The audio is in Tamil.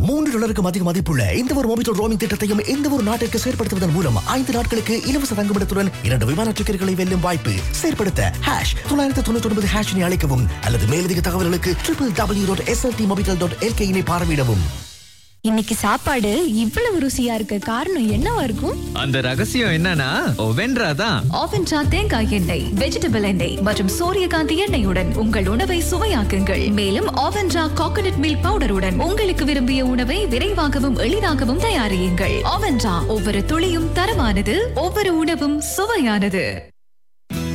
மூன்று டாலருக்கும் அதிக மதிப்புள்ள இந்த ஒரு மொபைல் ரோமிங் திட்டத்தையும் இந்த ஒரு நாட்டிற்கு செயற்படுத்துவதன் மூலம் ஐந்து நாட்களுக்கு இலவச தங்குமிடத்துடன் இரண்டு விமான டிக்கெட்டுகளை வெல்லும் வாய்ப்பு செயற்படுத்த ஹேஷ் தொள்ளாயிரத்து தொண்ணூற்றி ஒன்பது ஹேஷினை அழைக்கவும் அல்லது மேலதிக தகவல்களுக்கு triple W dot SLT mobile dot எல்கேயினை பார்வையிடவும் இன்னைக்கு சாப்பாடு இவ்வளவு ருசியா இருக்க காரணம் என்னவா இருக்கும் அந்த ரகசியம் என்னன்னா ஒவென்ட்ரா தான் ஆவென்ட்ரா தேங்காய் எண்ணெய் வெஜிடபிள் எண்ணெய் மற்றும் சூரியகாந்தி எண்ணெயுடன் உங்கள் உணவை சுவையாக்குங்கள் மேலும் ஆவென்ட்ரா கோகனட் மில்க் பவுடருடன் உங்களுக்கு விரும்பிய உணவை விரைவாகவும் எளிதாகவும் தயாரியுங்கள் ஆவென்ட்ரா ஒவ்வொரு துளியும் தரமானது ஒவ்வொரு உணவும் சுவையானது